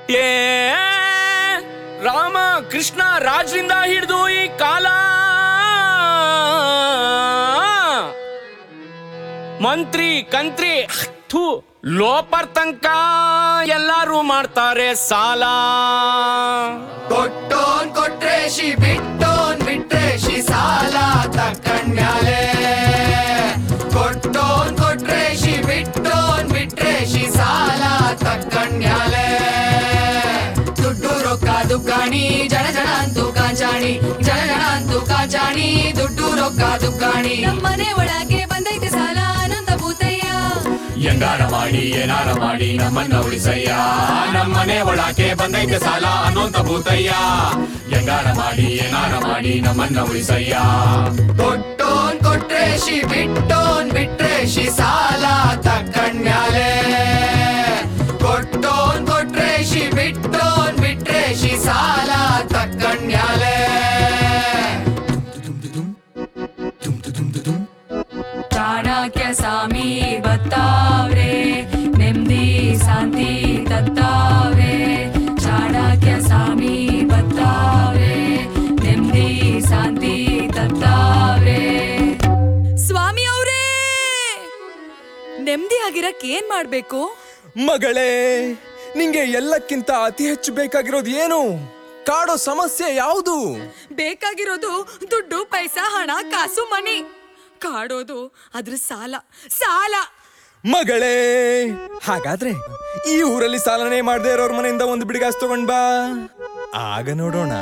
ಏ ರಾಮ ಕೃಷ್ಣ ರಾಜರಿಂದ ಹಿಡಿದು ಈ ಕಾಲ ಮಂತ್ರಿ ಕಂತ್ರಿ ಥು ಲೋಪರ್ ತನಕ ಎಲ್ಲಾರು ಮಾಡ್ತಾರೆ ಸಾಲ ಕೊಟ್ಟೋನ್ ಕೊಟ್ರೆ ಶಿ ಬಿಟ್ಟೋನ್ ಬಿಟ್ರೆ ಶಿ ಸಾಲ ತಕ್ಕಂಡ್ಯಾಲೆ ಕೊಟ್ಟೋನ್ ಕೊಟ್ರೆ ಶಿ ಬಿಟ್ಟೋನ್ ಬಿಟ್ರೆ ಶಿ ಸಾಲ ತಕ್ಕಂಡ್ಯಾಲೆ ದುಡ್ಡು ರೊಕ್ಕ ದುಗ್ಗಾಣಿ ಜನ ಜನ ಅಂತೂ ಕಾಂಚಾಣಿ ಜನ ಜನ ಅಂತೂ ಕಾಂಚಾಣಿ ದುಡ್ಡು ರೊಕ್ಕ ದುಗ್ಗಾಣಿ ನಮ್ಮನೆ ಒಳಗೆ ಬಂದೈತೆ ಸಾಲ ಅನಂತ ಭೂತಯ್ಯ ಎಂಗಾರ ಮಾಡಿ ಏನಾರ ಮಾಡಿ ನಮ್ಮನ್ನ ಉಳಿಸಯ್ಯ ನಮ್ಮನೆ ಒಳಗೆ ಬಂದೈತೆ ಸಾಲ ಅನ್ನೋಂತ ಭೂತಯ್ಯ ಎಂಗಾರ ಮಾಡಿ ಏನಾರ ಮಾಡಿ ನಮ್ಮನ್ನ ಉಳಿಸಯ್ಯ ಕೊಟ್ಟೋನ್ ಕೊಟ್ರೆ ಶಿ ಬಿಟ್ಟೋನ್ ಬಿಟ್ರೆ ಶಿ ಸಾಲ ತಕ್ಕಂಡ್ಯಾಲೆ ಕೊಟ್ಟೋನ್ ಕೊಟ್ರೆ ಶಿ ಬಿಟ್ಟೋನ್ ಬಿಟ್ರೆ ಶಿ ಸಾಲ ತಕ್ಕಂಡ್ಯಾಲೆ ಚಾಣಕ್ಯ ಸ್ವಾಮಿ ಬತ್ತಾವ್ರೆ ನೆಮ್ಮದಿ ಶಾಂತಿ ತತ್ತಾವ್ರೆ ಚಾಣಕ್ಯ ಸ್ವಾಮಿ ಬತ್ತಾವ್ರೆ ನೆಮ್ಮದಿ ಶಾಂತಿ ತತ್ತಾವ್ರೆ ಸ್ವಾಮಿ ಅವ್ರೇ ನೆಮ್ಮದಿ ಆಗಿರಕ್ ಏನ್ ಮಾಡ್ಬೇಕು ಮಗಳೇ ನಿಂಗೆ ಎಲ್ಲಕ್ಕಿಂತ ಅತಿ ಹೆಚ್ಚು ಬೇಕಾಗಿರೋದು ಏನು ಕಾಡೋ ಸಮಸ್ಯೆ ಯಾವುದು ಬೇಕಾಗಿರೋದು ದುಡ್ಡು ಪೈಸಾ ಹಣ ಕಾಸು ಮನಿ ಕಾಡೋದು ಅದ್ರ ಸಾಲ ಸಾಲ ಮಗಳೇ ಹಾಗಾದ್ರೆ ಈ ಊರಲ್ಲಿ ಸಾಲನೆ ಮಾಡದೇ ಇರೋರ್ ಮನೆಯಿಂದ ಒಂದು ಬಿಡಿಗಾಸ್ ತಗೊಂಡ್ ಬಾ ಆಗ ನೋಡೋಣ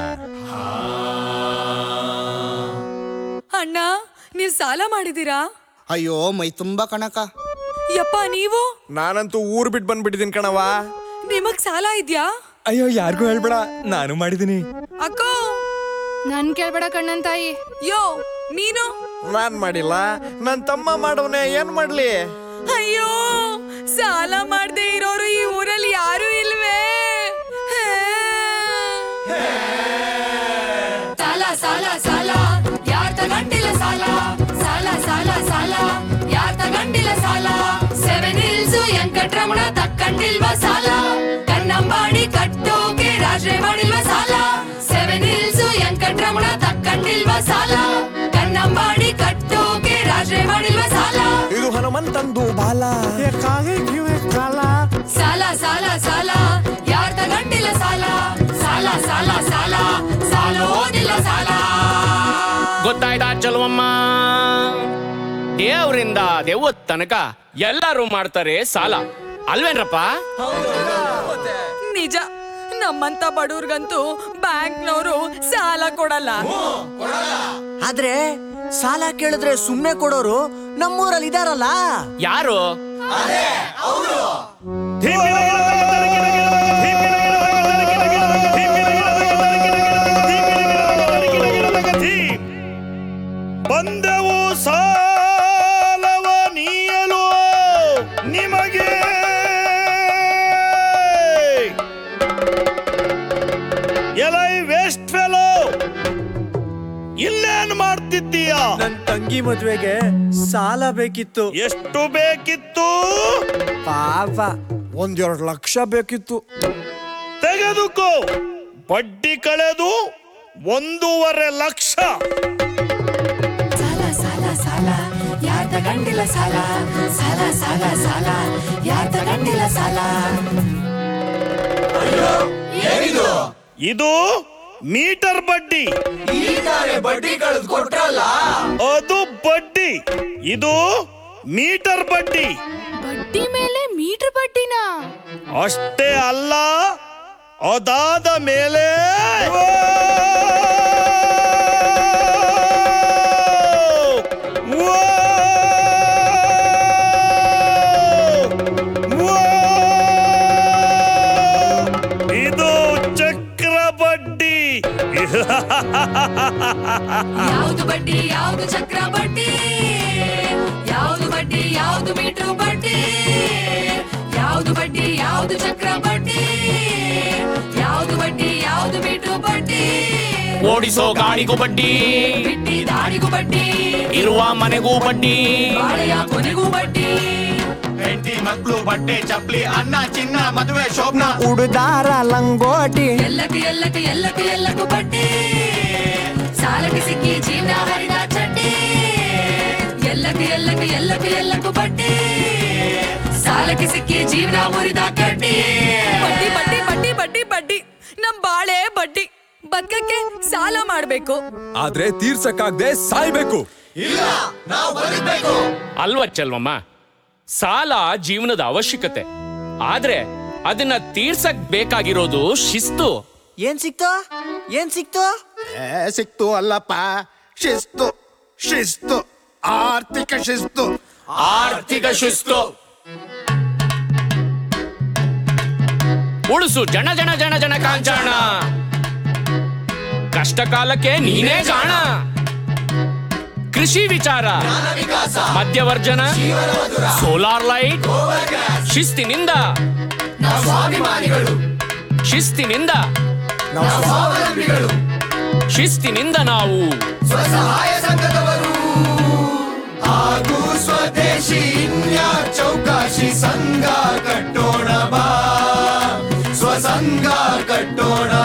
ಅಣ್ಣ ನೀವ್ ಸಾಲ ಮಾಡಿದೀರಾ ಅಯ್ಯೋ ಮೈ ತುಂಬಾ ಕಣಕ ಯಪ್ಪ ನೀವು ನಾನಂತೂ ಊರ್ ಬಿಟ್ಟು ಬಂದ್ಬಿಟ್ಟಿದ್ದೀನಿ ಕಣವ ನಿಮಗ್ ಸಾಲ ಇದ್ಯಾ ಅಯ್ಯೋ ಯಾರಿಗೂ ಹೇಳ್ಬೇಡ ನಾನು ಮಾಡಿದೀನಿ ಅಕ್ಕೋ ನನ್ ಕೇಳ್ಬೇಡ ಕಣ್ಣನ್ ತಾಯಿ ಯೋ ನೀನು ನಾನ್ ಮಾಡಿಲ್ಲ ನನ್ ತಮ್ಮ ಮಾಡವನೆ ಏನ್ ಮಾಡ್ಲಿ ಅಯ್ಯೋ ಸಾಲ ಮಾಡ್ದೆ ಇರೋರು ಈ ಊರಲ್ಲಿ ಯಾರು ಇಲ್ವೇ ಸಾಲ ಸಾಲ ಸಾಲ ಯಾರ್ ತಗಂಡಿಲ್ಲ ಸಾಲ ಸಾಲ ಸಾಲ ಸಾಲ ಯಾರ್ ತಗಂಡಿಲ್ಲ ಸಾಲ ಸೆವೆನ್ ಹಿಲ್ಸ್ ವೆಂಕಟ್ರಮಣ ತಕ್ಕಂಡಿಲ್ವಾ ಸಾಲ ಕನ್ನಂಬಾಡಿ ಕಟ್ಟೋಕೆ ರಾಜ್ರೆ ಮಾಡಿಲ್ವಾ ಸಾಲ ಸೆವೆನ್ ಹಿಲ್ಸ್ ವೆಂಕಟ್ರಮಣ ತಕ್ಕಂಡಿಲ್ವಾ ಸಾಲ ಕನ್ನಂಬಾಡಿ ಕಟ್ಟೋಕೆ ರಾಜ್ರೆ ಮಾಡಿಲ್ವಾ ಸಾಲ ಇದು ಹನುಮಂತಂದು ಬಾಲ ಸಾಲ ಸಾಲ ಸಾಲ ಯಾರ್ ತಗಂಡಿಲ್ಲ ಸಾಲ ಸಾಲ ಸಾಲ ಸಾಲ ಸಾಲ ಓದಿಲ್ಲ ಸಾಲ ಗೊತ್ತಾಯ್ತಾ ಚಲುವಮ್ಮ ದೇವ್ರಿಂದ ದೆವ್ವದ್ ತನಕ ಎಲ್ಲರೂ ಮಾಡ್ತಾರೆ ಸಾಲ ಅಲ್ವೇನ್ರಪ್ಪ ನಿಜ ನಮ್ಮಂತ ಬಡವ್ರಿಗಂತೂ ಬ್ಯಾಂಕ್ನವರು ಸಾಲ ಕೊಡಲ್ಲ ಆದ್ರೆ ಸಾಲ ಕೇಳಿದ್ರೆ ಸುಮ್ನೆ ಕೊಡೋರು ನಮ್ಮೂರಲ್ಲಿ ಇದಾರಲ್ಲ ಯಾರು ಬಂದೆವು ಸಾಲವ ನೀಯಲು ನಿಮಗೆ ಎಲೈ ವೇಸ್ಟ್ ಫೆಲೋ ಇಲ್ಲೇನ್ ಮಾಡ್ತಿದ್ದೀಯ ನನ್ ತಂಗಿ ಮದ್ವೆಗೆ ಸಾಲ ಬೇಕಿತ್ತು ಎಷ್ಟು ಬೇಕಿತ್ತು ಪಾಪ ಒಂದೆರಡು ಲಕ್ಷ ಬೇಕಿತ್ತು ತೆಗೆದುಕೋ ಬಡ್ಡಿ ಕಳೆದು ಒಂದೂವರೆ ಲಕ್ಷ ಸಾಲ ಸಾಲ ಸಾಲ ಯಾರ್ ತಗಂಡಿಲ್ಲ ಸಾಲ ಸಾಲ ಸಾಲ ಸಾಲ ಯಾರ್ ತಗಂಡಿಲ್ಲ ಸಾಲ ಇದು ಮೀಟರ್ ಬಡ್ಡಿ ಬಡ್ಡಿ ಕಳೆದು ಕೊಟ್ರಲ್ಲ ಅದು ಬಡ್ಡಿ ಇದು ಮೀಟರ್ ಬಡ್ಡಿ ಬಡ್ಡಿ ಮೇಲೆ ಮೀಟರ್ ಬಡ್ಡಿನಾ ಅಷ್ಟೇ ಅಲ್ಲ ಅದಾದ ಮೇಲೆ ಇದು ಚಕ್ರ ಬಡ್ಡಿ ಯಾವ್ದು ಬಡ್ಡಿ ಯಾವ್ದು ಚಕ್ರ ಬಡ್ಡಿ ಯಾವ್ದು ಬಡ್ಡಿ ಯಾವ್ದು ಮೀಟರ್ ಬಡ್ಡಿ ಯಾವ್ದು ಬಡ್ಡಿ ಯಾವ್ದು ಚಕ್ರ ಬಡ್ಡಿ ಯಾವ್ದು ಬಡ್ಡಿ ಯಾವ್ದು ಮೀಟರ್ ಬಡ್ಡಿ ಓಡಿಸೋ ಗಾಡಿಗೂ ಬಡ್ಡಿ ಬಿಟ್ಟಿ ದಾಡಿಗೂ ಬಡ್ಡಿ ಇರುವ ಮನೆಗೂ ಬಡ್ಡಿ ಬಾಳೆಯ ಕೊನೆಗೂ ಬಡ್ಡಿ ಹೆಂಡತಿ ಮಕ್ಳು ಬಟ್ಟೆ ಚಪ್ಲಿ ಅನ್ನ ಚಿನ್ನ ಮದುವೆ ಶೋಭನ ಉಡುದಾರ ಲಂಗೋಟಿ ಎಲ್ಲಕ್ಕೆ ಎಲ್ಲಕ್ಕೆ ಎಲ್ಲಕ್ಕೆ ಎಲ್ಲಕ್ಕೂ ಬಡ್ಡಿ ಸಾಲಕ್ಕೆ ಸಿಕ್ಕಿ ಜೀವನ ಹರಿದ ಚಡ್ಡಿ ಎಲ್ಲಕ್ಕೆ ಎಲ್ಲಕ್ಕೆ ಎಲ್ಲಕ್ಕೆ ಎಲ್ಲಕ್ಕೂ ಬಡ್ಡಿ ಸಾಲಕ್ಕೆ ಸಿಕ್ಕಿ ಜೀವನ ಮುರಿದ ಕಡ್ಡಿ ಬಡ್ಡಿ ಬಡ್ಡಿ ಬಡ್ಡಿ ಬಡ್ಡಿ ಬಡ್ಡಿ ನಮ್ ಬಾಳೆ ಬಡ್ಡಿ ಬದುಕಕ್ಕೆ ಸಾಲ ಮಾಡ್ಬೇಕು ಆದ್ರೆ ತೀರ್ಸಕ್ಕಾಗ್ದೆ ಸಾಯ್ಬೇಕು ಅಲ್ವಾ ಚೆಲ್ವಮ್ಮ ಸಾಲ ಜೀವನದ ಅವಶ್ಯಕತೆ ಆದ್ರೆ ಅದನ್ನ ತೀರ್ಸಕ್ ಬೇಕಾಗಿರೋದು ಶಿಸ್ತು ಏನ್ ಸಿಕ್ತು ಏನ್ ಸಿಕ್ತು ಸಿಕ್ತು ಅಲ್ಲಪ್ಪ ಶಿಸ್ತು ಶಿಸ್ತು ಆರ್ಥಿಕ ಶಿಸ್ತು ಆರ್ಥಿಕ ಶಿಸ್ತು ಉಳಿಸು ಜನ ಜನ ಜನ ಜನ ಕಾಂಚಾಣ ಕಷ್ಟ ಕಾಲಕ್ಕೆ ನೀನೇ ಜಾಣ ಕೃಷಿ ವಿಚಾರ ಮಧ್ಯವರ್ಜನ ಸೋಲಾರ್ ಲೈಟ್ ಶಿಸ್ತಿನಿಂದ ಶಿಸ್ತಿನಿಂದ ಶಿಸ್ತಿನಿಂದ ನಾವು ಹಾಗೂ ಸ್ವದೇಶಿ ಇನ್ಯಾ ಚೌಕಾಶಿ ಸಂಘ ಕಟ್ಟೋಣ ಬಾ ಸ್ವಸಂಘ ಕಟ್ಟೋಣ